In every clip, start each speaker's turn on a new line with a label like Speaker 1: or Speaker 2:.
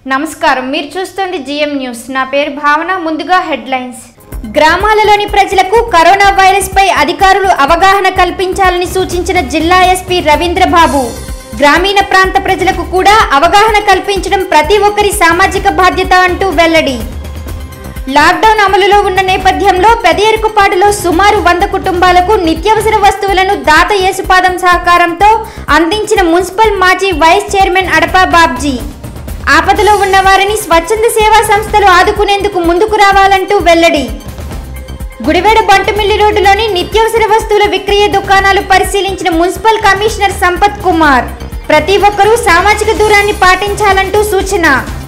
Speaker 1: నమస్కారం మీరు చూస్తుంది జిఎం న్యూస్ నా పేరు భావన ముందుగా హెడ్లైన్స్ గ్రామాలలోని ప్రజలకు కరోనా వైరస్ పై అధికారులు అవగాహన కల్పించాలని సూచించిన జిల్లా ఎస్పీ రవీంద్ర బాబు గ్రామీణ ప్రాంత ప్రజలకు కూడా అవగాహన కల్పించడం ప్రతి ఒక్కరి సామాజిక బాధ్యత అంటూ వెల్లడి లాక్డౌన్ అమలులో ఉన్న నేపథ్యంలో పెదయరుకుపాడులో సుమారు వంద కుటుంబాలకు నిత్యావసర వస్తువులను దాత యేసుపాదం సహకారంతో అందించిన మున్సిపల్ మాజీ వైస్ చైర్మన్ అడపా బాబ్జీ ఆపదలో ఉన్న వారిని స్వచ్ఛంద సేవా సంస్థలు ఆదుకునేందుకు ముందుకు రావాలంటూ వెల్లడి గుడివేడ బంటుమిల్లి రోడ్డులోని నిత్యావసర వస్తువుల విక్రయ దుకాణాలు పరిశీలించిన మున్సిపల్ కమిషనర్ సంపత్ కుమార్ ప్రతి ఒక్కరూ సామాజిక దూరాన్ని పాటించాలంటూ సూచన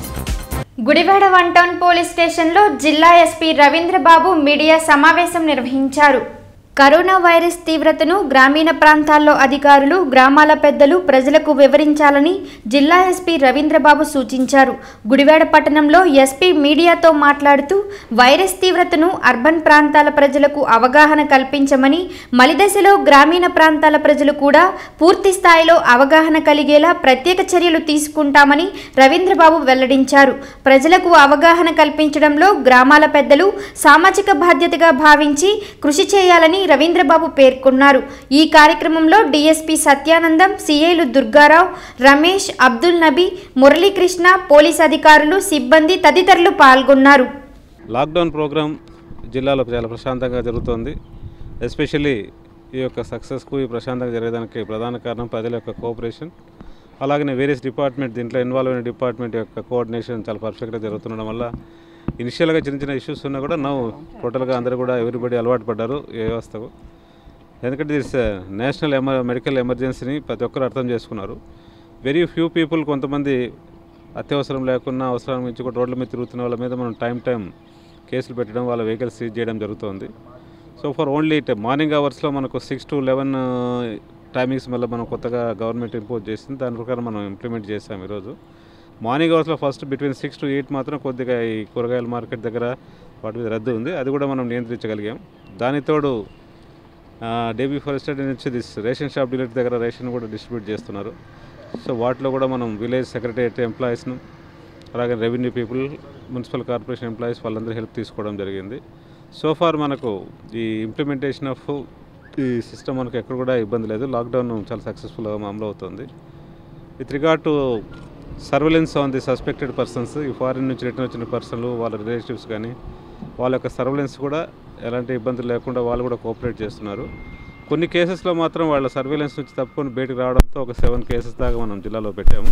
Speaker 1: గుడివాడ వన్ టౌన్ పోలీస్ స్టేషన్లో జిల్లా ఎస్పీ రవీంద్ర బాబు మీడియా సమావేశం నిర్వహించారు కరోనా వైరస్ తీవ్రతను గ్రామీణ ప్రాంతాల్లో అధికారులు గ్రామాల పెద్దలు ప్రజలకు వివరించాలని జిల్లా ఎస్పీ రవీంద్రబాబు సూచించారు గుడివాడ పట్టణంలో ఎస్పీ మీడియాతో మాట్లాడుతూ వైరస్ తీవ్రతను అర్బన్ ప్రాంతాల ప్రజలకు అవగాహన కల్పించమని మలిదశలో గ్రామీణ ప్రాంతాల ప్రజలు కూడా పూర్తి స్థాయిలో అవగాహన కలిగేలా ప్రత్యేక చర్యలు తీసుకుంటామని రవీంద్రబాబు వెల్లడించారు ప్రజలకు అవగాహన కల్పించడంలో గ్రామాల పెద్దలు సామాజిక బాధ్యతగా భావించి కృషి చేయాలని రవీంద్రబాబు పేర్కొన్నారు ఈ కార్యక్రమంలో డీఎస్పీ సత్యానందం సిఐలు దుర్గారావు రమేష్ అబ్దుల్ నబీ మురళీకృష్ణ పోలీస్ అధికారులు సిబ్బంది తదితరులు పాల్గొన్నారు
Speaker 2: లాక్డౌన్ ప్రోగ్రామ్ జిల్లాలో చాలా ప్రశాంతంగా జరుగుతోంది ఎస్పెషల్లీ ఈ యొక్క సక్సెస్కు ఈ ప్రశాంతంగా జరగడానికి ప్రధాన కారణం ప్రజల యొక్క కోఆపరేషన్ అలాగనే వేరియస్ డిపార్ట్మెంట్ దీంట్లో ఇన్వాల్వ్ అయిన డిపార్ట్మెంట్ యొక్క కోఆర్డినేషన్ చాలా పర్ఫెక్ట్గా జరుగుతుండడం వల్ల ఇనిషియల్గా చిన్న చిన్న ఇష్యూస్ ఉన్నా కూడా నవ్వు టోటల్గా అందరూ కూడా ఎవరిబడి అలవాటు పడ్డారు ఈ వ్యవస్థకు ఎందుకంటే దిస్ నేషనల్ ఎమర్ మెడికల్ ఎమర్జెన్సీని ప్రతి ఒక్కరు అర్థం చేసుకున్నారు వెరీ ఫ్యూ పీపుల్ కొంతమంది అత్యవసరం లేకున్నా అవసరం నుంచి కూడా రోడ్ల మీద తిరుగుతున్న వాళ్ళ మీద మనం టైం టైం కేసులు పెట్టడం వాళ్ళ వెహికల్స్ సీజ్ చేయడం జరుగుతుంది సో ఫర్ ఓన్లీ మార్నింగ్ అవర్స్లో మనకు సిక్స్ టు లెవెన్ టైమింగ్స్ మళ్ళీ మనం కొత్తగా గవర్నమెంట్ ఇంపోజ్ చేసింది దాని ప్రకారం మనం ఇంప్లిమెంట్ చేసాం ఈరోజు మార్నింగ్ అవర్స్లో first between six to eight మాత్రం కొద్దిగా ఈ కూరగాయల మార్కెట్ దగ్గర వాటి మీద రద్దు ఉంది అది కూడా మనం నియంత్రించగలిగాం దానితోడు డే బిఫోర్ ఎస్టర్డే నుంచి దిస్ రేషన్ షాప్ డీలర్ దగ్గర రేషన్ కూడా డిస్ట్రిబ్యూట్ చేస్తున్నారు సో వాటిలో కూడా మనం విలేజ్ సెక్రటరియట్ ఎంప్లాయీస్ను అలాగే revenue people municipal corporation employees వాళ్ళందరూ హెల్ప్ తీసుకోవడం జరిగింది సో ఫార్ మనకు ఈ ఇంప్లిమెంటేషన్ ఆఫ్ ఈ సిస్టమ్ మనకు ఎక్కడ కూడా ఇబ్బంది లేదు లాక్డౌన్ చాలా సక్సెస్ఫుల్గా అమలు అవుతుంది with regard to surveillance on the suspected persons ఈ ఫారిన్ నుంచి రిటర్న్ వచ్చిన పర్సన్లు వాళ్ళ రిలేటివ్స్ కానీ వాళ్ళ యొక్క సర్వేలెన్స్ కూడా ఎలాంటి ఇబ్బందులు లేకుండా వాళ్ళు కూడా కోఆపరేట్ చేస్తున్నారు కొన్ని కేసెస్లో మాత్రం వాళ్ళ సర్వేలెన్స్ నుంచి తప్పుకొని బయటకు రావడంతో ఒక సెవెన్ కేసెస్ దాకా మనం జిల్లాలో పెట్టాము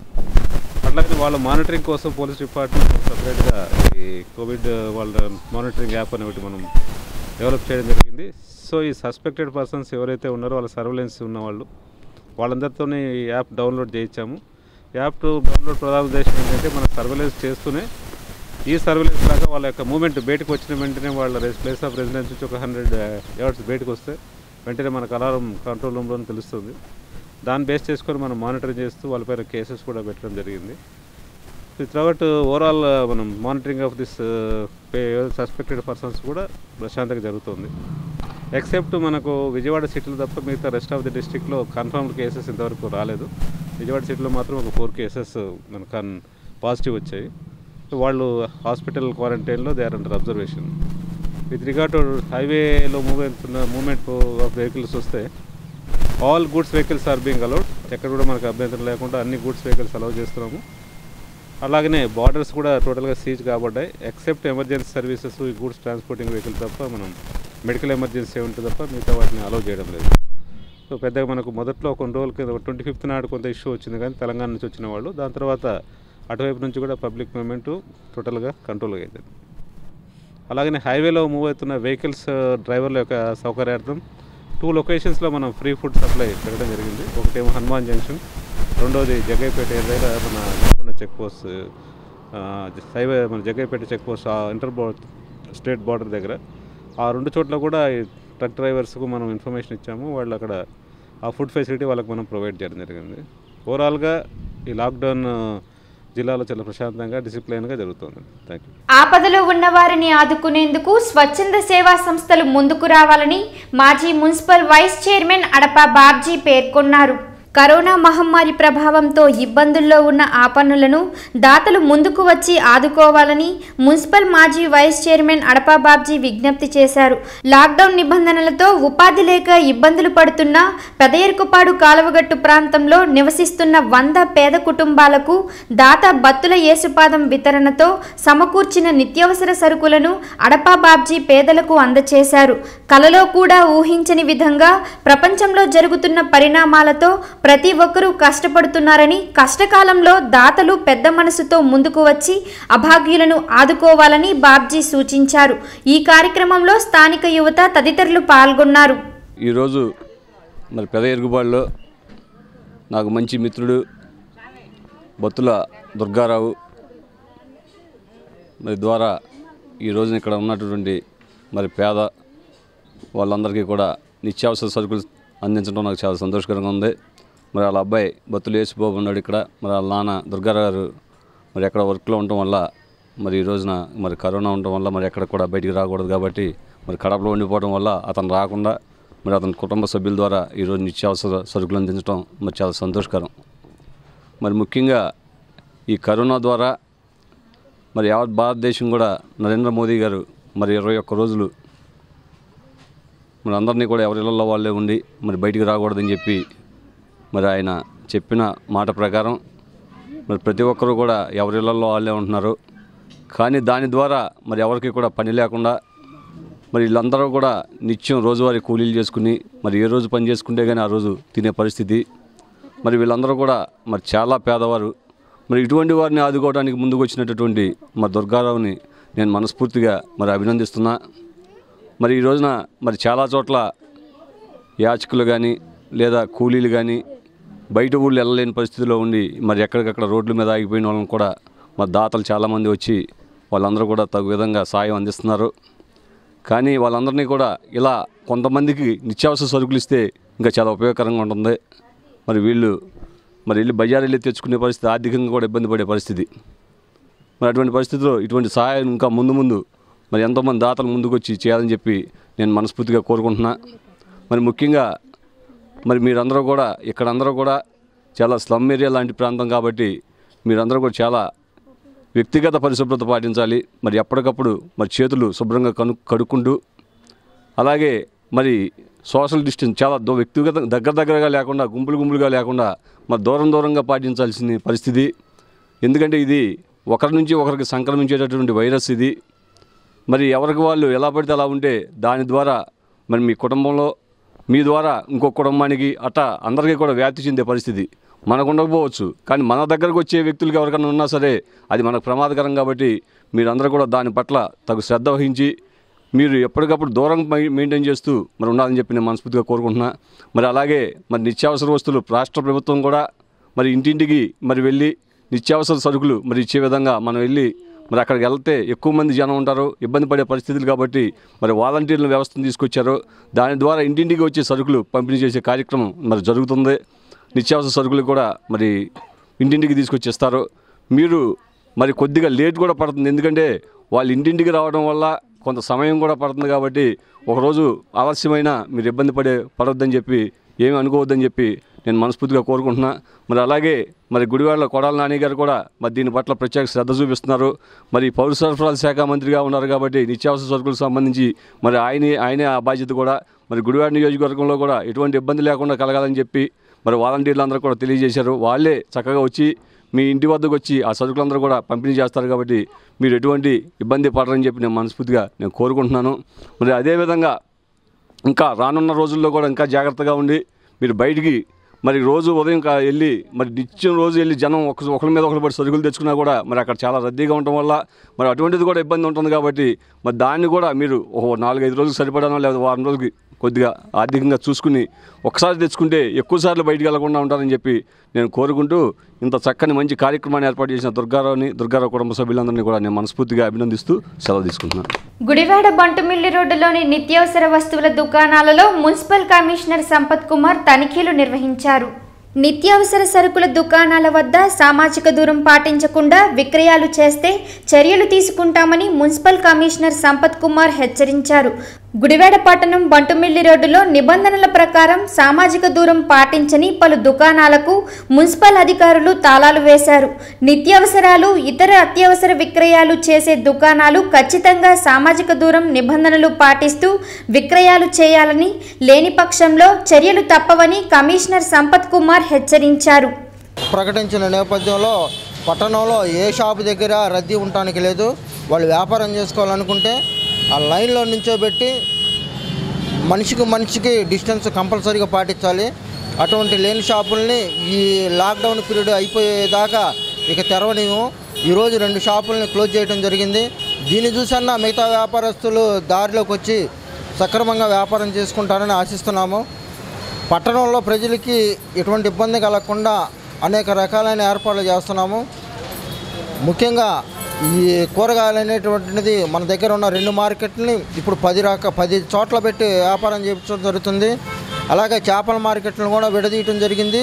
Speaker 2: అట్లాగే వాళ్ళ మానిటరింగ్ కోసం పోలీస్ డిపార్ట్మెంట్ సపరేట్గా ఈ కోవిడ్ వాళ్ళ మానిటరింగ్ యాప్ అని ఒకటి మనం డెవలప్ చేయడం జరిగింది సో ఈ సస్పెక్టెడ్ పర్సన్స్ ఎవరైతే ఉన్నారో వాళ్ళ సర్వేలెన్స్ ఉన్నవాళ్ళు వాళ్ళందరితో ఈ యాప్ డౌన్లోడ్ చేయించాము యాప్ డౌన్లోడ్ ప్రధాన ఉద్దేశం ఏంటంటే మనం సర్వేలెన్స్ చేస్తూనే ఈ సర్వేలెన్స్ లాగా వాళ్ళ యొక్క మూమెంట్ బయటకు వచ్చిన వెంటనే వాళ్ళ ప్లేస్ ఆఫ్ రెసిడెన్స్ నుంచి ఒక హండ్రెడ్ యార్డ్స్ బయటకు వస్తే వెంటనే మనకు అలారం కంట్రోల్ రూమ్లో తెలుస్తుంది దాన్ని బేస్ చేసుకొని మనం మానిటరింగ్ చేస్తూ వాళ్ళపైన కేసెస్ కూడా పెట్టడం జరిగింది త్రౌట్ ఓవరాల్ మనం monitoring of this suspected persons కూడా ప్రశాంతంగా జరుగుతుంది ఎక్సెప్ట్ మనకు విజయవాడ సిటీలో తప్ప మిగతా రెస్ట్ ఆఫ్ ది డిస్ట్రిక్ట్లో కన్ఫర్మ్డ్ కేసెస్ ఇంతవరకు రాలేదు విజయవాడ సిటీలో మాత్రం ఒక ఫోర్ కేసెస్ మనకు కన్ పాజిటివ్ వచ్చాయి సో వాళ్ళు హాస్పిటల్ క్వారంటైన్లో they are under observation with regard to హైవేలో మూవ్ అవుతున్న మూవ్మెంట్ ఆఫ్ వెహికల్స్ వస్తే all goods vehicles are being allowed ఎక్కడ కూడా మనకు అభ్యంతరం లేకుండా అన్ని గూడ్స్ వెహికల్స్ అలౌ చేస్తున్నాము అలాగనే బార్డర్స్ కూడా టోటల్గా సీజ్ కాబడ్డాయి ఎక్సెప్ట్ ఎమర్జెన్సీ సర్వీసెస్ ఈ గూడ్స్ ట్రాన్స్పోర్టింగ్ వెహికల్ తప్ప మనం మెడికల్ ఎమర్జెన్సీ ఉంటుంది తప్ప మిగతా వాటిని అలౌ చేయడం లేదు సో పెద్దగా మనకు మొదట్లో కొన్ని రోజుల కింద ట్వంటీ ఫిఫ్త్ నాడు కొంత ఇష్యూ వచ్చింది కానీ తెలంగాణ నుంచి వచ్చిన వాళ్ళు దాని తర్వాత అటువైపు నుంచి కూడా పబ్లిక్ మూవ్మెంట్ టోటల్గా కంట్రోల్ అయ్యింది అలాగనే హైవేలో మూవ్ అవుతున్న వెహికల్స్ డ్రైవర్ల యొక్క సౌకర్యార్థం టూ లొకేషన్స్లో మనం ఫ్రీ ఫుడ్ సప్లై పెట్టడం జరిగింది ఒకటేమో హనుమాన్ జంక్షన్ రెండోది జగ్గైపేట ఏదైనా మన నల్గొండ చెక్ పోస్ట్ హైవే మన జగ్గైపేట చెక్ పోస్ట్ ఇంటర్ బో స్టేట్ బార్డర్ దగ్గర ఆ రెండు చోట్ల కూడా ఈ ట్రక్ డ్రైవర్స్కు మనం ఇన్ఫర్మేషన్ ఇచ్చాము వాళ్ళు అక్కడ ఆ ఫుడ్ ఫెసిలిటీ వాళ్ళకి మనం ప్రొవైడ్ చేయడం జరిగింది ఓవరాల్గా ఈ లాక్డౌన్ జిల్లాలో చాలా ప్రశాంతంగా డిసిప్లైన్గా జరుగుతుంది థ్యాంక్ యూ
Speaker 1: ఆపదలో ఉన్న వారిని ఆదుకునేందుకు స్వచ్ఛంద సేవా సంస్థలు ముందుకు రావాలని మాజీ municipal vice chairman Adapa Babji పేర్కొన్నారు కరోనా మహమ్మారి ప్రభావంతో ఇబ్బందుల్లో ఉన్న ఆపన్నులను దాతలు ముందుకు వచ్చి ఆదుకోవాలని మున్సిపల్ మాజీ వైస్ చైర్మన్ అడపా బాబ్జీ విజ్ఞప్తి చేశారు లాక్డౌన్ నిబంధనలతో ఉపాధి లేక ఇబ్బందులు పడుతున్న పెదయర్కుపాడు కాలువగట్టు ప్రాంతంలో నివసిస్తున్న వంద పేద కుటుంబాలకు దాత బత్తుల యేసుపాదం వితరణతో సమకూర్చిన నిత్యావసర సరుకులను అడపా బాబ్జీ పేదలకు అందచేశారు కలలో కూడా ఊహించని విధంగా ప్రపంచంలో జరుగుతున్న పరిణామాలతో ప్రతి ఒక్కరూ కష్టపడుతున్నారని కష్టకాలంలో దాతలు పెద్ద మనసుతో ముందుకు వచ్చి అభాగ్యులను ఆదుకోవాలని బాబ్జీ సూచించారు ఈ కార్యక్రమంలో స్థానిక యువత తదితరులు పాల్గొన్నారు
Speaker 3: ఈరోజు మరి పెద ఎరుగుబాడులో నాకు మంచి మిత్రుడు బొత్తుల దుర్గారావు మరి ద్వారా ఈ రోజున ఇక్కడ ఉన్నటువంటి మరి పేద వాళ్ళందరికీ కూడా నిత్యావసర సరుకులు అందించడం నాకు చాలా సంతోషకరంగా ఉంది మరి వాళ్ళ అబ్బాయి బత్తులు వేసిపోబు ఉన్నాడు ఇక్కడ మరి వాళ్ళ నాన్న దుర్గారావు గారు మరి ఎక్కడ వర్క్లో ఉండటం వల్ల మరి ఈ రోజున మరి కరోనా ఉండటం వల్ల మరి ఎక్కడ కూడా బయటికి రాకూడదు కాబట్టి మరి కడపలో ఉండిపోవడం వల్ల అతను రాకుండా మరి అతని కుటుంబ సభ్యుల ద్వారా ఈరోజు నిత్యావసర సరుకులు అందించడం మరి చాలా సంతోషకరం మరి ముఖ్యంగా ఈ కరోనా ద్వారా మరి యావత్ భారతదేశం కూడా నరేంద్ర మోదీ గారు మరి ఇరవై ఒక్క రోజులు మరి అందరినీ కూడా ఎవరి ఇళ్లలో వాళ్ళే ఉండి మరి బయటికి రాకూడదని చెప్పి మరి ఆయన చెప్పిన మాట ప్రకారం మరి ప్రతి ఒక్కరూ కూడా ఎవరి ఇళ్లలో వాళ్ళే ఉంటున్నారు కానీ దాని ద్వారా మరి ఎవరికి కూడా పని లేకుండా మరి వీళ్ళందరూ కూడా నిత్యం రోజువారీ కూలీలు చేసుకుని మరి ఏ రోజు పని చేసుకుంటే కానీ ఆ రోజు తినే పరిస్థితి మరి వీళ్ళందరూ కూడా మరి చాలా పేదవారు మరి ఇటువంటి వారిని ఆదుకోవడానికి ముందుకు వచ్చినటువంటి మరి దుర్గారావుని నేను మనస్ఫూర్తిగా మరి అభినందిస్తున్నా మరి ఈ రోజున మరి చాలా చోట్ల యాచకులు కానీ లేదా కూలీలు కానీ బయట ఊళ్ళు వెళ్ళలేని పరిస్థితిలో ఉండి మరి ఎక్కడికక్కడ రోడ్ల మీద ఆగిపోయిన వాళ్ళని కూడా మరి దాతలు చాలామంది వచ్చి వాళ్ళందరూ కూడా తగు విధంగా సాయం అందిస్తున్నారు కానీ వాళ్ళందరినీ కూడా ఇలా కొంతమందికి నిత్యావసర సరుకులు ఇస్తే ఇంకా చాలా ఉపయోగకరంగా ఉంటుంది మరి వీళ్ళు మరి వెళ్ళి బజార్ వెళ్ళి తెచ్చుకునే పరిస్థితి ఆర్థికంగా కూడా ఇబ్బంది పడే పరిస్థితి మరి అటువంటి పరిస్థితిలో ఇటువంటి సహాయం ఇంకా ముందు ముందు మరి ఎంతోమంది దాతలు ముందుకు వచ్చి చేయాలని చెప్పి నేను మనస్ఫూర్తిగా కోరుకుంటున్నా మరి ముఖ్యంగా మరి మీరందరూ కూడా ఇక్కడ అందరూ కూడా చాలా స్లమ్ ఏరియా లాంటి ప్రాంతం కాబట్టి మీరందరూ కూడా చాలా వ్యక్తిగత పరిశుభ్రత పాటించాలి మరి ఎప్పటికప్పుడు మరి చేతులు శుభ్రంగా కను కడుక్కుంటూ అలాగే మరి సోషల్ డిస్టెన్స్ చాలా దో వ్యక్తిగత దగ్గర దగ్గరగా లేకుండా గుంపులు గుంపులుగా లేకుండా మరి దూరం దూరంగా పాటించాల్సిన పరిస్థితి ఎందుకంటే ఇది ఒకరి నుంచి ఒకరికి సంక్రమించేటటువంటి వైరస్ ఇది మరి ఎవరికి వాళ్ళు ఎలా పడితే అలా ఉంటే దాని ద్వారా మరి మీ కుటుంబంలో మీ ద్వారా ఇంకొక కుటుంబానికి అట్ట అందరికీ కూడా వ్యాప్తి చెందే పరిస్థితి మనకు ఉండకపోవచ్చు కానీ మన దగ్గరకు వచ్చే వ్యక్తులకి ఎవరికైనా ఉన్నా సరే అది మనకు ప్రమాదకరం కాబట్టి మీరందరూ కూడా దాని పట్ల తగు శ్రద్ధ వహించి మీరు ఎప్పటికప్పుడు దూరం మెయి- మెయింటైన్ చేస్తూ మరి ఉండాలని చెప్పి నేను మనస్ఫూర్తిగా కోరుకుంటున్నా మరి అలాగే మరి నిత్యావసర వస్తువులు రాష్ట్ర ప్రభుత్వం కూడా మరి ఇంటింటికి మరి వెళ్ళి నిత్యావసర సరుకులు మరి ఇచ్చే విధంగా మనం వెళ్ళి మరి అక్కడికి వెళ్తే ఎక్కువ మంది జనం ఉంటారు ఇబ్బంది పడే పరిస్థితులు కాబట్టి మరి వాలంటీర్ల వ్యవస్థను తీసుకొచ్చారు దాని ద్వారా ఇంటింటికి వచ్చే సరుకులు పంపిణీ చేసే కార్యక్రమం మరి జరుగుతుంది నిత్యావసర సరుకులు కూడా మరి ఇంటింటికి తీసుకొచ్చేస్తారు మీరు మరి కొద్దిగా లేట్ కూడా పడుతుంది ఎందుకంటే వాళ్ళు ఇంటింటికి రావడం వల్ల కొంత సమయం కూడా పడుతుంది కాబట్టి ఒకరోజు ఆలస్యమైన మీరు ఇబ్బంది పడే పడొద్దని చెప్పి ఏమి అనుకోవద్దని చెప్పి నేను మనస్ఫూర్తిగా కోరుకుంటున్నా మరి అలాగే మరి గుడివాడలో కొడాల నాని గారు కూడా మరి దీని పట్ల ప్రత్యేక శ్రద్ధ చూపిస్తున్నారు మరి పౌర సరఫరాల శాఖ మంత్రిగా ఉన్నారు కాబట్టి నిత్యావసర సరుకులకు సంబంధించి మరి ఆయనే ఆయనే ఆ బాధ్యత కూడా మరి గుడివాడ నియోజకవర్గంలో కూడా ఎటువంటి ఇబ్బంది లేకుండా కలగాలని చెప్పి మరి వాలంటీర్లు అందరూ కూడా తెలియజేశారు వాళ్ళే చక్కగా వచ్చి మీ ఇంటి వద్దకు వచ్చి ఆ సరుకులందరూ కూడా పంపిణీ చేస్తారు కాబట్టి మీరు ఎటువంటి ఇబ్బంది పడరని చెప్పి నేను మనస్ఫూర్తిగా నేను కోరుకుంటున్నాను మరి అదేవిధంగా ఇంకా రానున్న రోజుల్లో కూడా ఇంకా జాగ్రత్తగా ఉండి మీరు బయటికి మరి రోజు ఉదయం కా- వెళ్ళి మరి నిత్యం రోజు వెళ్ళి జనం ఒక ఒకరి మీద ఒకరి పడి సరుకులు తెచ్చుకున్నా కూడా మరి అక్కడ చాలా రద్దీగా ఉండటం వల్ల మరి అటువంటిది కూడా ఇబ్బంది ఉంటుంది కాబట్టి మరి దాన్ని కూడా మీరు ఒక నాలుగైదు రోజులు సరిపడానో లేదా వారం రోజులకి కొద్దిగా ఆర్థికంగా చూసుకుని ఒకసారి తెచ్చుకుంటే ఎక్కువ సార్లు బయటికి వెళ్లకుండా ఉంటారని చెప్పి నేను కోరుకుంటూ ఇంత చక్కని మంచి కార్యక్రమాన్ని ఏర్పాటు చేసిన దుర్గారావుని దుర్గారావు కుటుంబ సభ్యులందరినీ కూడా నేను మనస్ఫూర్తిగా అభినందిస్తూ సెలవు తీసుకుంటున్నాను
Speaker 1: గుడివాడ బంటుమిల్లి రోడ్డులోని నిత్యావసర వస్తువుల దుకాణాలలో మున్సిపల్ కమిషనర్ సంపత్ కుమార్ తనిఖీలు నిర్వహించారు నిత్యావసర సరుకుల దుకాణాల వద్ద సామాజిక దూరం పాటించకుండా విక్రయాలు చేస్తే చర్యలు తీసుకుంటామని మున్సిపల్ కమిషనర్ సంపత్ కుమార్ హెచ్చరించారు గుడివాడ పట్టణం బంటుమిల్లి రోడ్డులో నిబంధనల ప్రకారం సామాజిక దూరం పాటించని పలు దుకాణాలకు మున్సిపల్ అధికారులు తాళాలు వేశారు నిత్యావసరాలు ఇతర అత్యవసర విక్రయాలు చేసే దుకాణాలు ఖచ్చితంగా సామాజిక దూరం నిబంధనలు పాటిస్తూ విక్రయాలు చేయాలని లేని పక్షంలో చర్యలు తప్పవని కమిషనర్ సంపత్ కుమార్ హెచ్చరించారు
Speaker 4: ప్రకటించిన నేపథ్యంలో పట్టణంలో ఏ షాపు దగ్గర రద్దీ ఉండటానికి లేదు వాళ్ళు వ్యాపారం చేసుకోవాలనుకుంటే ఆ లైన్లో నుంచోబెట్టి మనిషికి మనిషికి డిస్టెన్స్ కంపల్సరీగా పాటించాలి అటువంటి లేని షాపుల్ని ఈ లాక్డౌన్ పీరియడ్ అయిపోయేదాకా ఇక తెరవనివ్వు ఈరోజు రెండు షాపుల్ని క్లోజ్ చేయడం జరిగింది దీన్ని చూసన్నా మిగతా వ్యాపారస్తులు దారిలోకి వచ్చి సక్రమంగా వ్యాపారం చేసుకుంటారని ఆశిస్తున్నాము పట్టణంలో ప్రజలకి ఎటువంటి ఇబ్బంది కలగకుండా అనేక రకాలైన ఏర్పాట్లు చేస్తున్నాము ముఖ్యంగా ఈ కూరగాయలు అనేటువంటిది మన దగ్గర ఉన్న రెండు మార్కెట్ని ఇప్పుడు పది రక పది చోట్ల పెట్టి వ్యాపారం చేయించడం జరుగుతుంది అలాగే చేపల మార్కెట్లను కూడా విడదీయటం జరిగింది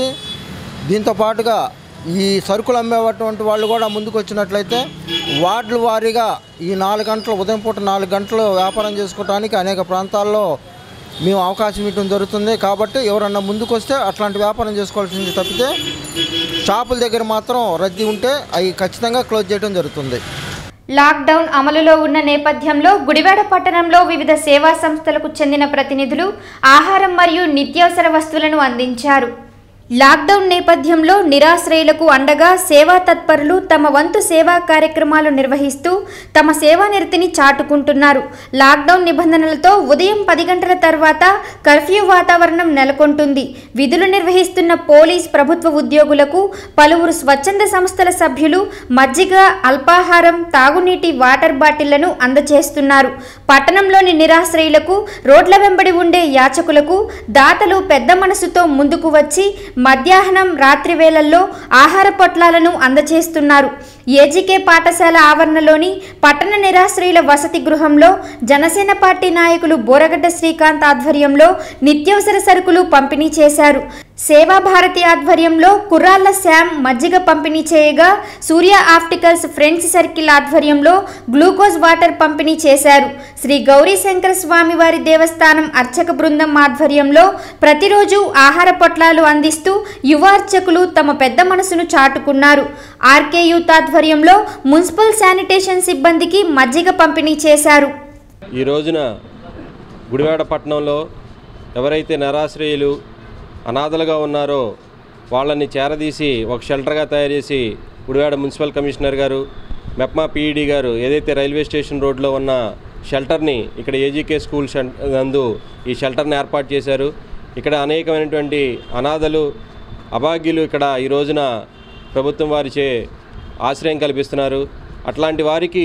Speaker 4: దీంతో పాటుగా ఈ సరుకులు అమ్మేటువంటి వాళ్ళు కూడా ముందుకు వచ్చినట్లయితే వార్డుల వారీగా ఈ నాలుగు గంటలు ఉదయం పూట నాలుగు గంటలు వ్యాపారం చేసుకోవడానికి అనేక ప్రాంతాల్లో మేము అవకాశం ఇవ్వడం జరుగుతుంది కాబట్టి ఎవరన్నా ముందుకు వస్తే అట్లాంటి వ్యాపారం చేసుకోవాల్సింది తప్పితే షాపుల దగ్గర మాత్రం రద్దీ ఉంటే అవి ఖచ్చితంగా క్లోజ్ చేయడం జరుగుతుంది
Speaker 1: లాక్డౌన్ అమలులో ఉన్న నేపథ్యంలో గుడివాడ పట్టణంలో వివిధ సేవా సంస్థలకు చెందిన ప్రతినిధులు ఆహారం మరియు నిత్యావసర వస్తువులను అందించారు లాక్డౌన్ నేపథ్యంలో నిరాశ్రయులకు అండగా సేవా తత్పరులు తమ వంతు సేవా కార్యక్రమాలు నిర్వహిస్తూ తమ సేవా నిరతిని చాటుకుంటున్నారు లాక్డౌన్ నిబంధనలతో ఉదయం పది గంటల తర్వాత కర్ఫ్యూ వాతావరణం నెలకొంటుంది విధులు నిర్వహిస్తున్న పోలీస్ ప్రభుత్వ ఉద్యోగులకు పలువురు స్వచ్ఛంద సంస్థల సభ్యులు మజ్జిగ అల్పాహారం తాగునీటి వాటర్ బాటిళ్లను అందజేస్తున్నారు పట్టణంలోని నిరాశ్రయులకు రోడ్ల వెంబడి ఉండే యాచకులకు దాతలు పెద్ద మనసుతో ముందుకు వచ్చి మధ్యాహ్నం రాత్రి వేళల్లో ఆహార పొట్లాలను అందజేస్తున్నారు ఏజీకే పాఠశాల ఆవరణలోని పట్టణ నిరాశ్రయుల వసతి గృహంలో జనసేన పార్టీ నాయకులు బోరగడ్డ శ్రీకాంత్ ఆధ్వర్యంలో నిత్యావసర సరుకులు పంపిణీ చేశారు సేవా భారతి ఆధ్వర్యంలో కుర్రాళ్ల శ్యామ్ మజ్జిగ పంపిణీ చేయగా సూర్య ఆప్టికల్స్ ఫ్రెండ్స్ సర్కిల్ ఆధ్వర్యంలో గ్లూకోజ్ వాటర్ పంపిణీ చేశారు శ్రీ గౌరీ శంకర స్వామి వారి దేవస్థానం అర్చక బృందం ఆధ్వర్యంలో ప్రతిరోజు ఆహార పొట్లాలు అందిస్తూ యువ అర్చకులు తమ పెద్ద మనసును చాటుకున్నారు ఆర్కే యూత్ ఆధ్వర్యంలో మున్సిపల్ శానిటేషన్ సిబ్బందికి మజ్జిగ పంపిణీ చేశారు
Speaker 5: ఈ రోజున గుడివాడ పట్టణంలో ఎవరైతే నిరాశ్రయులు అనాథలుగా ఉన్నారో వాళ్ళని చేరదీసి ఒక షెల్టర్గా తయారు చేసి గుడివాడ మున్సిపల్ కమిషనర్ గారు మెప్మా పీఈడి గారు ఏదైతే రైల్వే స్టేషన్ రోడ్లో ఉన్న షెల్టర్ని ఇక్కడ ఏజీకే స్కూల్ షెల్- నందు ఈ షెల్టర్ని ఏర్పాటు చేశారు ఇక్కడ అనేకమైనటువంటి అనాథలు అభాగ్యులు ఇక్కడ ఈ రోజున ప్రభుత్వం వారిచే ఆశ్రయం కల్పిస్తున్నారు అట్లాంటి వారికి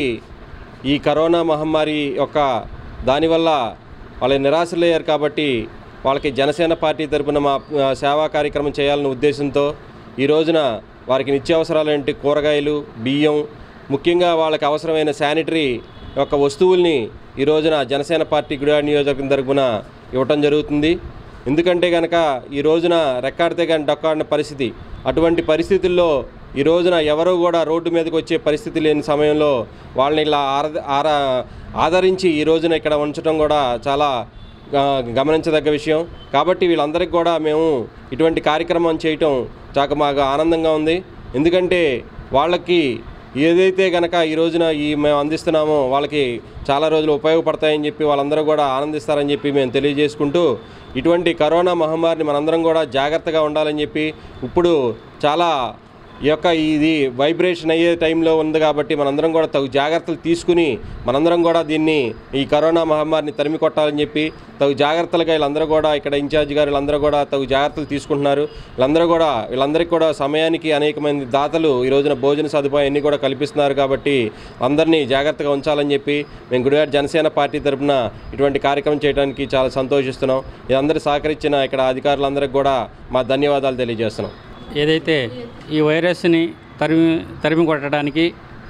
Speaker 5: ఈ కరోనా మహమ్మారి యొక్క దానివల్ల వాళ్ళు నిరాశలయ్యారు కాబట్టి వాళ్ళకి జనసేన పార్టీ తరపున మా ఆ, సేవా కార్యక్రమం చేయాలనే ఉద్దేశంతో ఈ రోజున వారికి నిత్యావసరాలంటే కూరగాయలు బియ్యం ముఖ్యంగా వాళ్ళకి అవసరమైన శానిటరీ యొక్క వస్తువుల్ని ఈ రోజున జనసేన పార్టీ గుడివాడ నియోజకవర్గం తరపున ఇవ్వటం జరుగుతుంది ఎందుకంటే కనుక ఈ రోజున రెక్కాడితే కానీ డొక్కాడిన పరిస్థితి అటువంటి పరిస్థితుల్లో ఈ రోజున ఎవరో కూడా రోడ్డు మీదకి వచ్చే పరిస్థితి లేని సమయంలో వాళ్ళని ఇలా ఆర ఆరా ఆదరించి ఈ రోజున ఇక్కడ ఉంచడం కూడా చాలా ఆ, గమనించదగ్గ విషయం కాబట్టి వీళ్ళందరికీ కూడా మేము ఇటువంటి కార్యక్రమం చేయటం చాలా మాకు ఆనందంగా ఉంది ఎందుకంటే వాళ్ళకి ఏదైతే కనుక ఈ రోజున ఈ మేము అందిస్తున్నామో వాళ్ళకి చాలా రోజులు ఉపయోగపడతాయని చెప్పి వాళ్ళందరూ కూడా ఆనందిస్తారని చెప్పి మేము తెలియజేసుకుంటూ ఇటువంటి కరోనా మహమ్మారిని మనందరం కూడా జాగ్రత్తగా ఉండాలని చెప్పి ఇప్పుడు చాలా ఈ యొక్క ఇది వైబ్రేషన్ అయ్యే టైంలో ఉంది కాబట్టి మనందరం కూడా తగు జాగ్రత్తలు తీసుకుని మనందరం కూడా దీన్ని ఈ కరోనా మహమ్మారిని తరిమి కొట్టాలని చెప్పి తగు జాగ్రత్తలుగా వీళ్ళందరూ కూడా ఇక్కడ ఇన్ఛార్జ్ గారు వీళ్ళందరూ కూడా తగు జాగ్రత్తలు తీసుకుంటున్నారు వీళ్ళందరూ కూడా వీళ్ళందరికీ కూడా సమయానికి అనేక మంది దాతలు ఈ రోజున భోజన సదుపాయం అన్నీ కూడా కల్పిస్తున్నారు కాబట్టి అందరినీ జాగ్రత్తగా ఉంచాలని చెప్పి మేము గుడివాడ జనసేన పార్టీ తరఫున ఇటువంటి కార్యక్రమం చేయడానికి చాలా సంతోషిస్తున్నాం ఇదందరూ సహకరించిన ఇక్కడ అధికారులందరికీ కూడా మా ధన్యవాదాలు తెలియజేస్తున్నాం
Speaker 6: ఏదైతే ఈ వైరస్ని తరిమి తరిమి కొట్టడానికి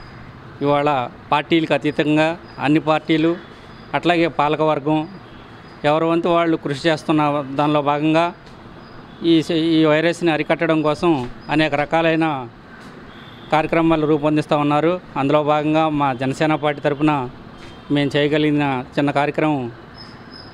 Speaker 6: ఇవాళ పార్టీలకు అతీతంగా అన్ని పార్టీలు అట్లాగే పాలకవర్గం ఎవరి వంతు వాళ్ళు కృషి చేస్తున్న దానిలో భాగంగా ఈ స- ఈ వైరస్ని అరికట్టడం కోసం అనేక రకాలైన కార్యక్రమాలు రూపొందిస్తూ ఉన్నారు అందులో భాగంగా మా జనసేన పార్టీ తరపున మేము చేయగలిగిన చిన్న కార్యక్రమం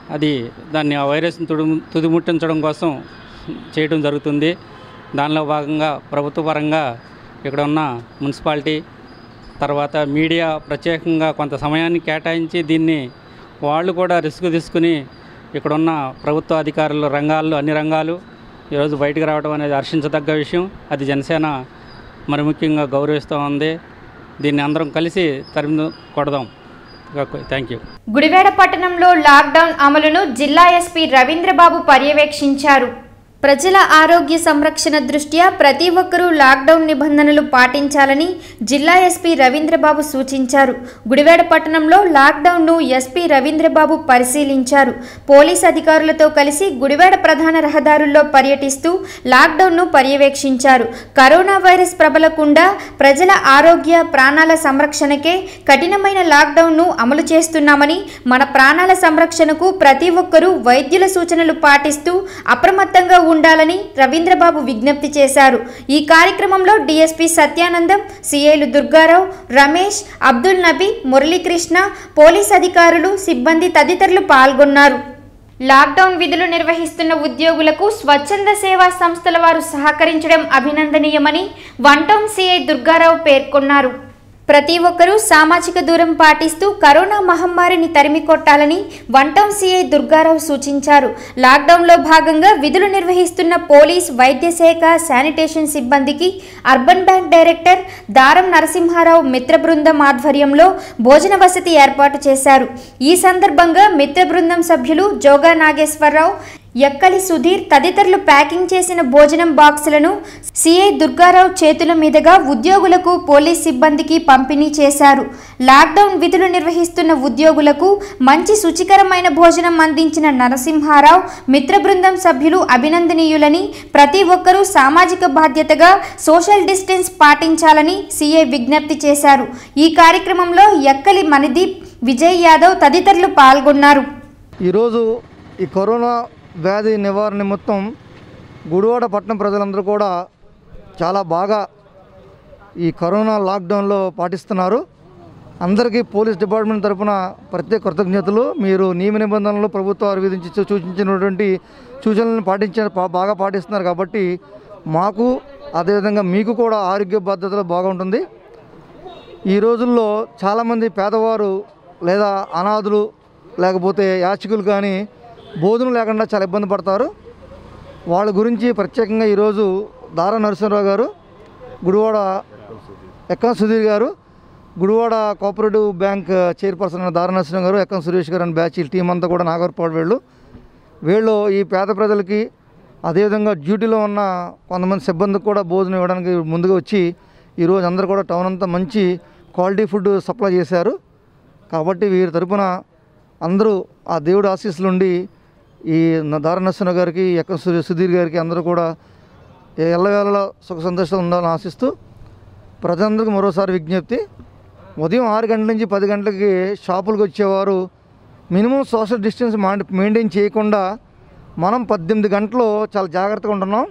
Speaker 6: అది దాన్ని ఆ వైరస్ని తుడు తుదిముట్టించడం కోసం చేయడం జరుగుతుంది దానిలో భాగంగా ప్రభుత్వ పరంగా ఇక్కడ ఉన్న మున్సిపాలిటీ తర్వాత మీడియా ప్రత్యేకంగా కొంత సమయాన్ని కేటాయించి దీన్ని వాళ్ళు కూడా రిస్క్ తీసుకుని ఇక్కడున్న ప్రభుత్వ అధికారుల రంగాల్లో అన్ని రంగాలు ఈరోజు బయటకు రావడం అనేది హర్షించదగ్గ విషయం అది జనసేన మరి ముఖ్యంగా గౌరవిస్తూ ఉంది దీన్ని అందరం కలిసి తరిమి కొడదాం థ్యాంక్ యూ
Speaker 1: గుడివాడ పట్టణంలో లాక్డౌన్ అమలును జిల్లా ఎస్పీ రవీంద్రబాబు పర్యవేక్షించారు ప్రజల ఆరోగ్య సంరక్షణ దృష్ట్యా ప్రతి ఒక్కరూ లాక్డౌన్ నిబంధనలు పాటించాలని జిల్లా ఎస్పీ రవీంద్రబాబు సూచించారు గుడివాడ పట్టణంలో లాక్డౌన్ను ఎస్పీ రవీంద్రబాబు పరిశీలించారు పోలీస్ అధికారులతో కలిసి గుడివాడ ప్రధాన రహదారుల్లో పర్యటిస్తూ లాక్డౌన్ను పర్యవేక్షించారు కరోనా వైరస్ ప్రబలకుండా ప్రజల ఆరోగ్య ప్రాణాల సంరక్షణకే కఠినమైన లాక్డౌన్ను అమలు చేస్తున్నామని మన ప్రాణాల సంరక్షణకు ప్రతి ఒక్కరూ వైద్యుల సూచనలు పాటిస్తూ అప్రమత్తంగా ఉండాలని రవీంద్రబాబు విజ్ఞప్తి చేశారు ఈ కార్యక్రమంలో డీఎస్పీ సత్యానందం సిఐలు దుర్గారావు రమేష్ అబ్దుల్ నబీ మురళీకృష్ణ పోలీస్ అధికారులు సిబ్బంది తదితరులు పాల్గొన్నారు లాక్డౌన్ విధులు నిర్వహిస్తున్న ఉద్యోగులకు స్వచ్ఛంద సేవా సంస్థల వారు సహకరించడం అభినందనీయమని వన్ టౌన్ సిఐ దుర్గారావు పేర్కొన్నారు ప్రతి ఒక్కరూ సామాజిక దూరం పాటిస్తూ కరోనా మహమ్మారిని తరిమి కొట్టాలని వన్ టౌన్ సిఐ దుర్గారావు సూచించారు లాక్డౌన్లో భాగంగా విధులు నిర్వహిస్తున్న పోలీస్ వైద్య శాఖ శానిటేషన్ సిబ్బందికి అర్బన్ బ్యాంక్ డైరెక్టర్ దారం నరసింహారావు మిత్ర బృందం ఆధ్వర్యంలో భోజన వసతి ఏర్పాటు చేశారు ఈ సందర్భంగా మిత్ర బృందం సభ్యులు జోగా నాగేశ్వరరావు ఎక్కలి సుధీర్ తదితరులు ప్యాకింగ్ చేసిన భోజనం బాక్సులను సిఐ దుర్గారావు చేతుల మీదుగా ఉద్యోగులకు పోలీస్ సిబ్బందికి పంపిణీ చేశారు లాక్డౌన్ విధులు నిర్వహిస్తున్న ఉద్యోగులకు మంచి శుచికరమైన భోజనం అందించిన నరసింహారావు మిత్ర బృందం సభ్యులు అభినందనీయులని ప్రతి ఒక్కరూ సామాజిక బాధ్యతగా సోషల్ డిస్టెన్స్ పాటించాలని సిఐ విజ్ఞప్తి చేశారు ఈ కార్యక్రమంలో ఎక్కలి మణిదీప్ విజయ్ యాదవ్ తదితరులు పాల్గొన్నారు
Speaker 7: ఈరోజు ఈ కరోనా వ్యాధి నివారణ నిమిత్తం గుడివాడ పట్టణ ప్రజలందరూ కూడా చాలా బాగా ఈ కరోనా లాక్డౌన్లో పాటిస్తున్నారు అందరికీ పోలీస్ డిపార్ట్మెంట్ తరఫున ప్రత్యేక కృతజ్ఞతలు మీరు నియమ నిబంధనలు ప్రభుత్వాలు విధించి సూ- సూచించినటువంటి సూచనలను పాటించ పా- బాగా పాటిస్తున్నారు కాబట్టి మాకు అదేవిధంగా మీకు కూడా ఆరోగ్య బాధ్యతలు బాగుంటుంది ఈ రోజుల్లో చాలామంది పేదవారు లేదా అనాథులు లేకపోతే యాచకులు కానీ భోజనం లేకుండా చాలా ఇబ్బంది పడతారు వాళ్ళ గురించి ప్రత్యేకంగా ఈరోజు దారా నరసింహరావు గారు గుడివాడ ఎక్కం సుధీర్ గారు గుడివాడ కోఆపరేటివ్ బ్యాంక్ చైర్పర్సన్ అయిన దారా నరసింహ గారు ఎక్కం సురేష్ గారు అని బ్యాచ్ ఈ టీం అంతా కూడా నాగర్పాడు వీళ్ళు వీళ్ళు ఈ పేద ప్రజలకి అదేవిధంగా డ్యూటీలో ఉన్న కొంతమంది సిబ్బందికి కూడా భోజనం ఇవ్వడానికి ముందుగా వచ్చి ఈరోజు అందరూ కూడా టౌన్ అంతా మంచి క్వాలిటీ ఫుడ్ సప్లై చేశారు కాబట్టి వీరి తరపున అందరూ ఆ దేవుడు ఆశీస్సులు ఉండి ఈ దార నరసింహ గారికి ఎక్క సు- సుధీర్ గారికి అందరూ కూడా ఎల్లవేళలా సుఖ సంతోషాలు ఉండాలని ఆశిస్తూ ప్రజలందరికీ మరోసారి విజ్ఞప్తి ఉదయం ఆరు గంటల నుంచి పది గంటలకి షాపులకు వచ్చేవారు మినిమం సోషల్ డిస్టెన్స్ మెయింటైన్ చేయకుండా మనం పద్దెనిమిది గంటలు చాలా జాగ్రత్తగా ఉంటున్నాం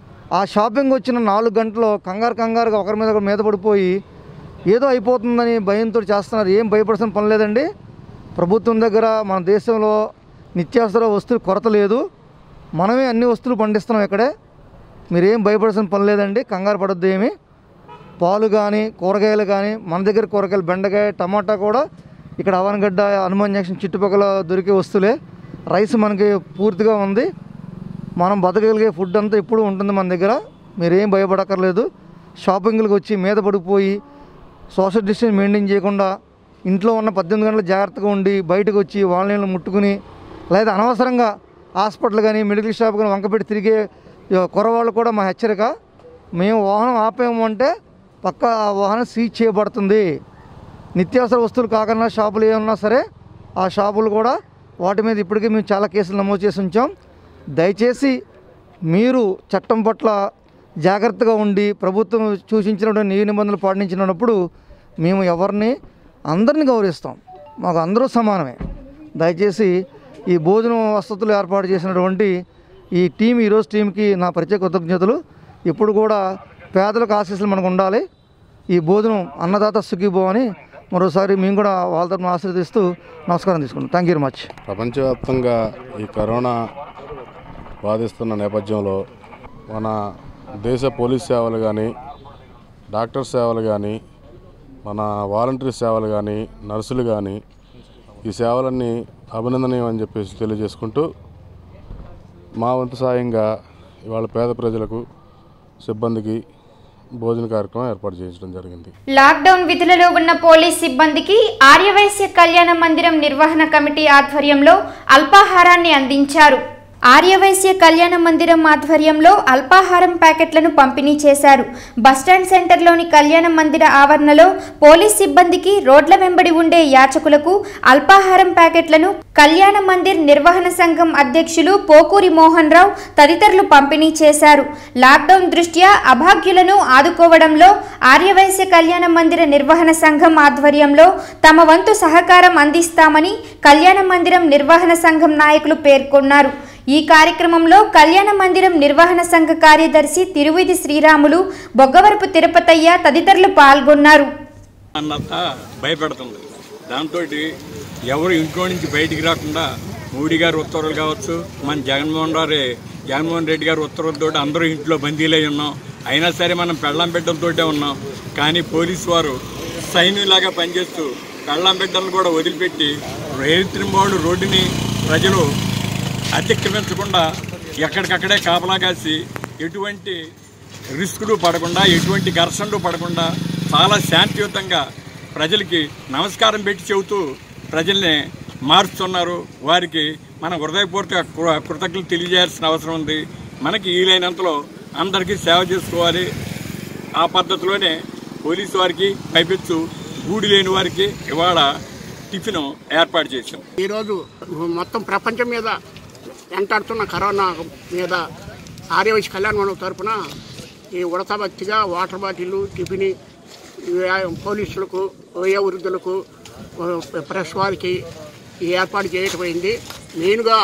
Speaker 7: ఆ షాపింగ్ వచ్చిన నాలుగు గంటలు కంగారు కంగారుగా ఒకరి మీద ఒకరి మీద పడిపోయి ఏదో అయిపోతుందని భయంతో చేస్తున్నారు ఏం భయపడాల్సిన పని లేదండి ప్రభుత్వం దగ్గర మన దేశంలో నిత్యావసర వస్తువులు కొరత లేదు మనమే అన్ని వస్తువులు పండిస్తున్నాం ఇక్కడే మీరేం భయపడాల్సిన పని లేదండి కంగారు పడొద్దు ఏమి పాలు కానీ కూరగాయలు కానీ మన దగ్గర కూరగాయలు బెండకాయ టమాటా కూడా ఇక్కడ అవనగడ్డ హనుమాన్ జంక్షన్ చుట్టుపక్కల దొరికే వస్తువులే రైస్ మనకి పూర్తిగా ఉంది మనం బతకగలిగే ఫుడ్ అంతా ఎప్పుడు ఉంటుంది మన దగ్గర మీరేం భయపడక్కర్లేదు షాపింగ్లకు వచ్చి మీద పడిపోయి సోషల్ డిస్టెన్స్ మెయింటైన్ చేయకుండా ఇంట్లో ఉన్న పద్దెనిమిది గంటలు జాగ్రత్తగా ఉండి బయటకు వచ్చి వాళ్ళని ముట్టుకుని లేదా అనవసరంగా హాస్పిటల్ కానీ మెడికల్ షాప్ కానీ వంకపెట్టి తిరిగే కురవాళ్ళు కూడా మా హెచ్చరిక మేము వాహనం ఆపాము అంటే పక్క ఆ వాహనం సీజ్ చేయబడుతుంది నిత్యావసర వస్తువులు కాకుండా షాపులు ఏమన్నా సరే ఆ షాపులు కూడా వాటి మీద ఇప్పటికే మేము చాలా కేసులు నమోదు చేసి ఉంచాం దయచేసి మీరు చట్టం పట్ల జాగ్రత్తగా ఉండి ప్రభుత్వం సూచించినటువంటి నియమ నిబంధనలు పాటించినప్పుడు మేము ఎవరిని అందరిని గౌరవిస్తాం మాకు అందరూ సమానమే దయచేసి ఈ భోజనం వసతులు ఏర్పాటు చేసినటువంటి ఈ టీం ఈరోజు టీంకి నా ప్రత్యేక కృతజ్ఞతలు ఇప్పుడు కూడా పేదలకు ఆశీస్సులు మనకు ఉండాలి ఈ భోజనం అన్నదాత సుఖీభో అని మరోసారి మేము కూడా వాళ్ళ తరఫున ఆశీర్దిస్తూ నమస్కారం తీసుకుంటాం థ్యాంక్ యూ వెరీ మచ్
Speaker 8: ప్రపంచవ్యాప్తంగా ఈ కరోనా బాధిస్తున్న నేపథ్యంలో మన దేశ పోలీస్ సేవలు కానీ డాక్టర్ సేవలు కానీ మన వాలంటరీ సేవలు కానీ నర్సులు కానీ ఈ సేవలన్నీ అభినందనీయం అని చెప్పేసి తెలియజేసుకుంటూ మా వంతు సాయంగా ఇవాళ పేద ప్రజలకు సిబ్బందికి భోజన కార్యక్రమం ఏర్పాటు చేయించడం జరిగింది
Speaker 1: లాక్డౌన్ విధులలో ఉన్న పోలీస్ సిబ్బందికి ఆర్యవైశ్య కళ్యాణ మందిరం నిర్వహణ కమిటీ ఆధ్వర్యంలో అల్పాహారాన్ని అందించారు ఆర్యవైశ్య కళ్యాణ మందిరం ఆధ్వర్యంలో అల్పాహారం ప్యాకెట్లను పంపిణీ చేశారు బస్టాండ్ సెంటర్లోని కళ్యాణ మందిర ఆవరణలో పోలీస్ సిబ్బందికి రోడ్ల వెంబడి ఉండే యాచకులకు అల్పాహారం ప్యాకెట్లను కళ్యాణ మందిర్ నిర్వహణ సంఘం అధ్యక్షులు పోకూరి మోహన్ రావు తదితరులు పంపిణీ చేశారు లాక్డౌన్ దృష్ట్యా అభాగ్యులను ఆదుకోవడంలో ఆర్యవైశ్య కళ్యాణ మందిర నిర్వహణ సంఘం ఆధ్వర్యంలో తమ వంతు సహకారం అందిస్తామని కళ్యాణ మందిరం నిర్వహణ సంఘం నాయకులు పేర్కొన్నారు ఈ కార్యక్రమంలో కళ్యాణ మందిరం నిర్వహణ సంఘ కార్యదర్శి తిరువిధి శ్రీరాములు బొగ్గవరపు తిరుపతయ్య తదితరులు పాల్గొన్నారు
Speaker 9: అన్నంత భయపెడుతుంది దాంతో ఎవరు ఇంట్లో నుంచి బయటికి రాకుండా మోడీ గారి ఉత్తర్వులు కావచ్చు మన జగన్మోహన్ రావు జగన్మోహన్ రెడ్డి గారి ఉత్తర్వులతో అందరూ ఇంట్లో బందీలై ఉన్నాం అయినా సరే మనం పెళ్ళం బిడ్డలతోటే ఉన్నాం కానీ పోలీసు వారు సైన్యులాగా పనిచేస్తూ పెళ్ళం బిడ్డలను కూడా వదిలిపెట్టి రైతు వాళ్ళు రోడ్డుని ప్రజలు అతిక్రమించకుండా ఎక్కడికక్కడే కాపలా కాసి ఎటువంటి రిస్కులు పడకుండా ఎటువంటి ఘర్షణలు పడకుండా చాలా శాంతియుతంగా ప్రజలకి నమస్కారం పెట్టి చెబుతూ ప్రజల్ని మారుస్తున్నారు వారికి మన హృదయపూర్వక కృ- కృతజ్ఞతలు తెలియజేయాల్సిన అవసరం ఉంది మనకి వీలైనంతలో అందరికీ సేవ చేసుకోవాలి ఆ పద్ధతిలోనే పోలీసు వారికి పైపెచ్చు గూడి లేని వారికి ఇవాళ టిఫిన్ ఏర్పాటు చేశాం
Speaker 10: ఈరోజు మొత్తం ప్రపంచం మీద వెంటాడుతున్న కరోనా మీద ఆర్యవైశ్య కళ్యాణ మండపం తరపున ఈ ఉడత భక్తిగా వాటర్ బాటిల్ టిఫిన్ వ్యా- పోలీసులకు వయ వృద్ధులకు ప్రెస్ వారికి ఈ ఏర్పాటు చేయటమైంది మెయిన్గా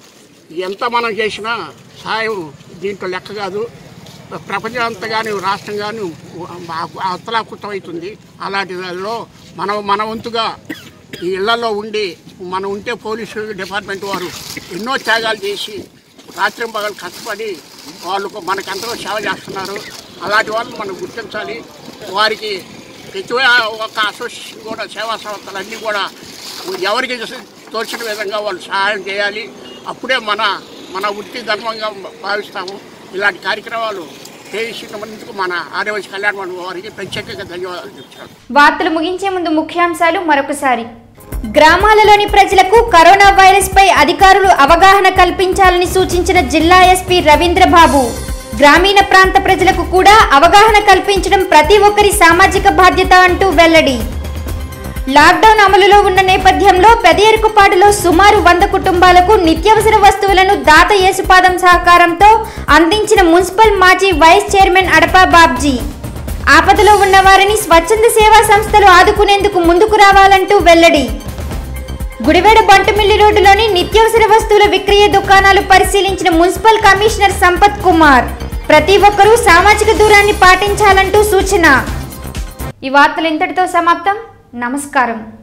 Speaker 10: ఎంత మనం చేసినా సాయం దీంట్లో లెక్క కాదు ప్రపంచం అంతా కానీ రాష్ట్రం కానీ అత్తలాకుతం అవుతుంది అలాంటి దానిలో మనం మన వంతుగా ఈ ఇళ్లలో ఉండి మనం ఉంటే పోలీసు డిపార్ట్మెంట్ వారు ఎన్నో త్యాగాలు చేసి రాత్రి పగలు కష్టపడి వాళ్ళు మనకెంతో సేవ చేస్తున్నారు అలాంటి వాళ్ళని మనం గుర్తించాలి వారికి ప్రతి ఒక్క అసోసియేషన్ కూడా సేవా సంస్థలు అన్నీ కూడా ఎవరికి తోచిన విధంగా వాళ్ళు సహాయం చేయాలి అప్పుడే మన మన వృత్తి ధర్మంగా భావిస్తాము ఇలాంటి కార్యక్రమాలు చేసినందుకు మన ఆదివాసీ కళ్యాణ మండపం వారికి ప్రత్యేకంగా ధన్యవాదాలు చెప్తాను
Speaker 1: వార్తలు ముగించే ముందు ముఖ్యాంశాలు మరొకసారి గ్రామాలలోని ప్రజలకు కరోనా వైరస్ పై అధికారులు అవగాహన కల్పించాలని సూచించిన జిల్లా ఎస్పీ రవీంద్రబాబు గ్రామీణ ప్రాంత ప్రజలకు కూడా అవగాహన కల్పించడం ప్రతి ఒక్కరి సామాజిక బాధ్యత అంటూ వెల్లడి లాక్డౌన్ అమలులో ఉన్న నేపథ్యంలో పెదయరుకుపాడులో సుమారు వంద కుటుంబాలకు నిత్యావసర వస్తువులను దాత యేసుపాదం సహకారంతో అందించిన మున్సిపల్ మాజీ వైస్ చైర్మన్ అడపా బాబ్జీ ఆపదలో ఉన్న వారిని స్వచ్ఛంద సేవా సంస్థలు ఆదుకునేందుకు ముందుకు రావాలంటూ వెల్లడి గుడివాడ బంటుమిల్లి రోడ్డులోని నిత్యావసర వస్తువుల విక్రయ దుకాణాలు పరిశీలించిన మున్సిపల్ కమిషనర్ సంపత్ కుమార్ ప్రతి ఒక్కరూ సామాజిక దూరాన్ని పాటించాలంటూ సూచన ఈ వార్తలు ఇంతటితో సమాప్తం నమస్కారం